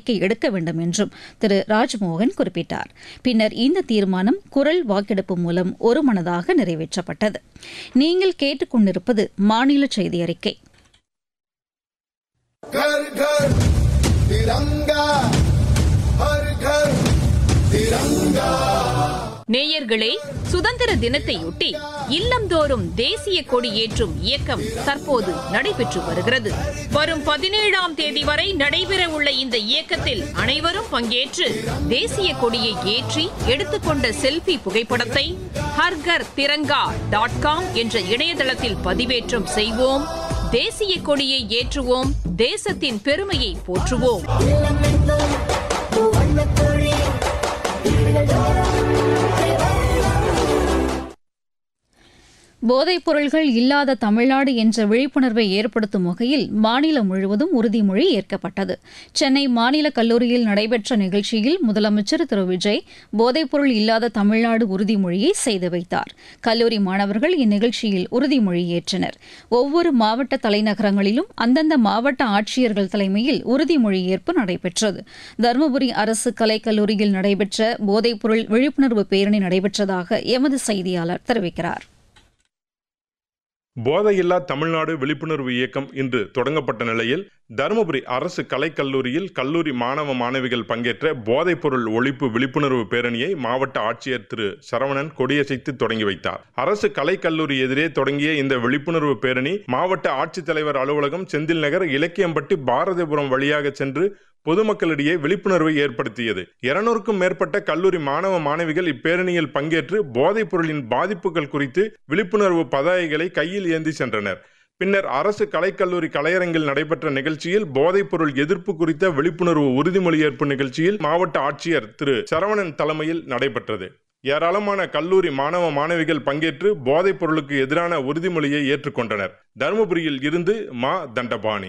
நடவடிக்கை எடுக்க வேண்டும் என்றும் திரு ராஜ்மோகன் குறிப்பிட்டார் பின்னர் இந்த தீர்மானம் குரல் வாக்கெடுப்பு மூலம் ஒருமனதாக நிறைவேற்றப்பட்டது நீங்கள் கேட்டுக்கொண்டிருப்பது மாநில செய்தி அறிக்கை घर घर तिरंगा हर घर तिरंगा நேயர்களே சுதந்திர தினத்தையொட்டி இல்லந்தோறும் தேசிய கொடி ஏற்றும் இயக்கம் தற்போது நடைபெற்று வருகிறது வரும் பதினேழாம் தேதி வரை நடைபெறவுள்ள இந்த இயக்கத்தில் அனைவரும் பங்கேற்று தேசிய கொடியை ஏற்றி எடுத்துக்கொண்ட செல்ஃபி புகைப்படத்தை ஹர்கர் திரங்கா டாட் காம் என்ற இணையதளத்தில் பதிவேற்றம் செய்வோம் தேசிய கொடியை ஏற்றுவோம் தேசத்தின் பெருமையை போற்றுவோம் போதைப் பொருள்கள் இல்லாத தமிழ்நாடு என்ற விழிப்புணர்வை ஏற்படுத்தும் வகையில் மாநிலம் முழுவதும் உறுதிமொழி ஏற்கப்பட்டது சென்னை மாநில கல்லூரியில் நடைபெற்ற நிகழ்ச்சியில் முதலமைச்சர் திரு விஜய் போதைப்பொருள் இல்லாத தமிழ்நாடு உறுதிமொழியை செய்து வைத்தார் கல்லூரி மாணவர்கள் இந்நிகழ்ச்சியில் உறுதிமொழி ஏற்றனர் ஒவ்வொரு மாவட்ட தலைநகரங்களிலும் அந்தந்த மாவட்ட ஆட்சியர்கள் தலைமையில் உறுதிமொழி ஏற்பு நடைபெற்றது தருமபுரி அரசு கலைக்கல்லூரியில் நடைபெற்ற போதைப்பொருள் விழிப்புணர்வு பேரணி நடைபெற்றதாக எமது செய்தியாளர் தெரிவிக்கிறார் போதையில்லா தமிழ்நாடு விழிப்புணர்வு இயக்கம் இன்று தொடங்கப்பட்ட நிலையில் தருமபுரி அரசு கலைக்கல்லூரியில் கல்லூரி மாணவ மாணவிகள் பங்கேற்ற போதைப்பொருள் ஒழிப்பு விழிப்புணர்வு பேரணியை மாவட்ட ஆட்சியர் திரு சரவணன் கொடியசைத்து தொடங்கி வைத்தார் அரசு கலைக்கல்லூரி எதிரே தொடங்கிய இந்த விழிப்புணர்வு பேரணி மாவட்ட ஆட்சித்தலைவர் அலுவலகம் செந்தில் நகர் இலக்கியம்பட்டி பாரதிபுரம் வழியாக சென்று பொதுமக்களிடையே விழிப்புணர்வை ஏற்படுத்தியது இருநூறுக்கும் மேற்பட்ட கல்லூரி மாணவ மாணவிகள் இப்பேரணியில் பங்கேற்று போதைப் பொருளின் பாதிப்புகள் குறித்து விழிப்புணர்வு பதாகைகளை கையில் ஏந்தி சென்றனர் பின்னர் அரசு கலைக்கல்லூரி கலையரங்கில் நடைபெற்ற நிகழ்ச்சியில் போதைப் பொருள் எதிர்ப்பு குறித்த விழிப்புணர்வு உறுதிமொழி ஏற்பு நிகழ்ச்சியில் மாவட்ட ஆட்சியர் திரு சரவணன் தலைமையில் நடைபெற்றது ஏராளமான கல்லூரி மாணவ மாணவிகள் பங்கேற்று போதைப் பொருளுக்கு எதிரான உறுதிமொழியை ஏற்றுக்கொண்டனர் தருமபுரியில் இருந்து மா தண்டபாணி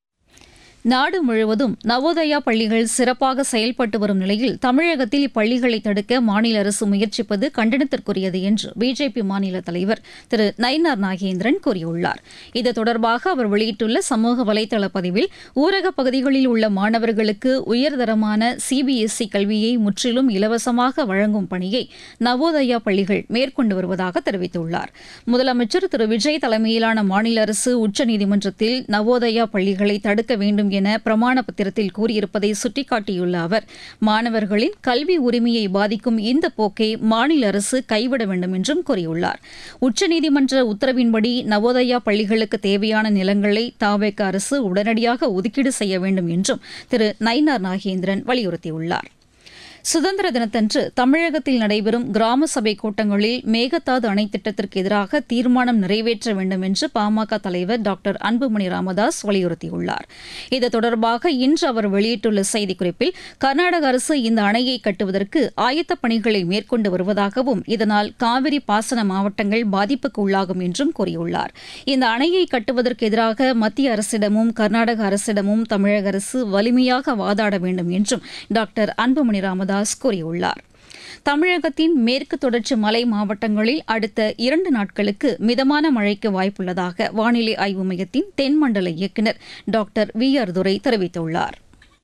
நாடு முழுவதும் நவோதயா பள்ளிகள் சிறப்பாக செயல்பட்டு வரும் நிலையில் தமிழகத்தில் இப்பள்ளிகளை தடுக்க மாநில அரசு முயற்சிப்பது கண்டனத்திற்குரியது என்று பிஜேபி மாநில தலைவர் திரு நயினார் நாகேந்திரன் கூறியுள்ளார் இது தொடர்பாக அவர் வெளியிட்டுள்ள சமூக வலைதள பதிவில் ஊரகப் பகுதிகளில் உள்ள மாணவர்களுக்கு உயர்தரமான சிபிஎஸ்இ கல்வியை முற்றிலும் இலவசமாக வழங்கும் பணியை நவோதயா பள்ளிகள் மேற்கொண்டு வருவதாக தெரிவித்துள்ளார் முதலமைச்சர் திரு விஜய் தலைமையிலான மாநில அரசு உச்சநீதிமன்றத்தில் நவோதயா பள்ளிகளை தடுக்க வேண்டும் என பிரமாண பத்திரத்தில் கூறியிருப்பதை சுட்டிக்காட்டியுள்ள அவர் மாணவர்களின் கல்வி உரிமையை பாதிக்கும் இந்த போக்கை மாநில அரசு கைவிட வேண்டும் என்றும் கூறியுள்ளார் உச்சநீதிமன்ற உத்தரவின்படி நவோதயா பள்ளிகளுக்கு தேவையான நிலங்களை தாவேக அரசு உடனடியாக ஒதுக்கீடு செய்ய வேண்டும் என்றும் திரு நயினார் நாகேந்திரன் வலியுறுத்தியுள்ளார் சுதந்திர தினத்தன்று தமிழகத்தில் நடைபெறும் கிராம சபை கூட்டங்களில் மேகதாது அணை திட்டத்திற்கு எதிராக தீர்மானம் நிறைவேற்ற வேண்டும் என்று பாமக தலைவர் டாக்டர் அன்புமணி ராமதாஸ் வலியுறுத்தியுள்ளார் இது தொடர்பாக இன்று அவர் வெளியிட்டுள்ள செய்திக்குறிப்பில் கர்நாடக அரசு இந்த அணையை கட்டுவதற்கு ஆயத்தப் பணிகளை மேற்கொண்டு வருவதாகவும் இதனால் காவிரி பாசன மாவட்டங்கள் பாதிப்புக்கு உள்ளாகும் என்றும் கூறியுள்ளார் இந்த அணையை கட்டுவதற்கு எதிராக மத்திய அரசிடமும் கர்நாடக அரசிடமும் தமிழக அரசு வலிமையாக வாதாட வேண்டும் என்றும் டாக்டர் அன்புமணி ராமதாஸ் தாஸ் கூறியுள்ளார் தமிழகத்தின் மேற்கு தொடர்ச்சி மலை மாவட்டங்களில் அடுத்த இரண்டு நாட்களுக்கு மிதமான மழைக்கு வாய்ப்புள்ளதாக வானிலை ஆய்வு மையத்தின் தென்மண்டல இயக்குநர் டாக்டர் வி ஆர் துரை தெரிவித்துள்ளார்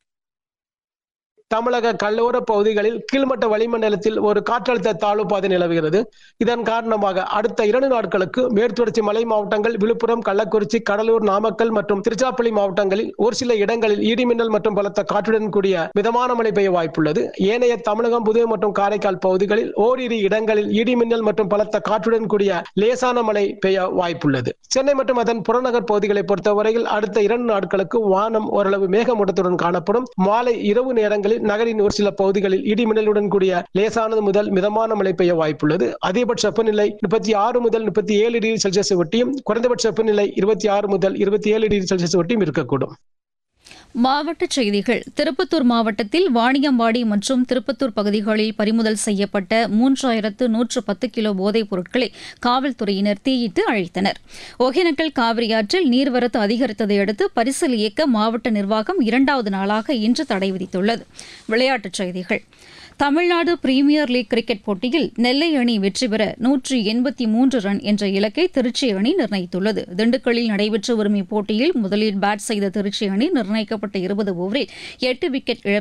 தமிழக கடலோர பகுதிகளில் கீழ்மட்ட வளிமண்டலத்தில் ஒரு காற்றழுத்த தாழ்வு பாதை நிலவுகிறது இதன் காரணமாக அடுத்த இரண்டு நாட்களுக்கு மேற்குத்தொடர்ச்சி மலை மாவட்டங்கள் விழுப்புரம் கள்ளக்குறிச்சி கடலூர் நாமக்கல் மற்றும் திருச்சிராப்பள்ளி மாவட்டங்களில் ஒரு சில இடங்களில் இடிமின்னல் மற்றும் பலத்த காற்றுடன் கூடிய மிதமான மழை பெய்ய வாய்ப்புள்ளது ஏனைய தமிழகம் புதுவை மற்றும் காரைக்கால் பகுதிகளில் ஓரிரு இடங்களில் இடிமின்னல் மற்றும் பலத்த காற்றுடன் கூடிய லேசான மழை பெய்ய வாய்ப்புள்ளது சென்னை மற்றும் அதன் புறநகர் பகுதிகளை பொறுத்தவரையில் அடுத்த இரண்டு நாட்களுக்கு வானம் ஓரளவு மேகமூட்டத்துடன் காணப்படும் மாலை இரவு நேரங்களில் நகரின் ஒரு சில பகுதிகளில் இடிமின்னலுடன் கூடிய லேசானது முதல் மிதமான மழை பெய்ய வாய்ப்புள்ளது அதிகபட்ச வெப்பநிலை முப்பத்தி ஆறு முதல் முப்பத்தி ஏழு டிகிரி செல்சியஸ் ஒட்டியும் குறைந்தபட்ச வெப்பநிலை இருபத்தி ஆறு முதல் இருபத்தி ஏழு டிகிரி செல்சியஸ் ஒட்டியும் இருக்கக்கூடும் மாவட்டச் செய்திகள் திருப்பத்தூர் மாவட்டத்தில் வாணியம்பாடி மற்றும் திருப்பத்தூர் பகுதிகளில் பறிமுதல் செய்யப்பட்ட மூன்றாயிரத்து நூற்று பத்து கிலோ போதைப் பொருட்களை காவல்துறையினர் தீயிட்டு அழித்தனர் ஒகேனக்கல் காவிரியாற்றில் நீர்வரத்து அதிகரித்ததை அடுத்து பரிசல் இயக்க மாவட்ட நிர்வாகம் இரண்டாவது நாளாக இன்று தடை விதித்துள்ளது விளையாட்டுச் செய்திகள் தமிழ்நாடு பிரீமியர் லீக் கிரிக்கெட் போட்டியில் நெல்லை அணி வெற்றி பெற நூற்றி எண்பத்தி மூன்று ரன் என்ற இலக்கை திருச்சி அணி நிர்ணயித்துள்ளது திண்டுக்கல்லில் நடைபெற்று வரும் இப்போட்டியில் முதலில் பேட் செய்த திருச்சி அணி நிர்ணயிக்கப்பட்ட இருபது ஓவரில் எட்டு விக்கெட் இழப்பிற்கு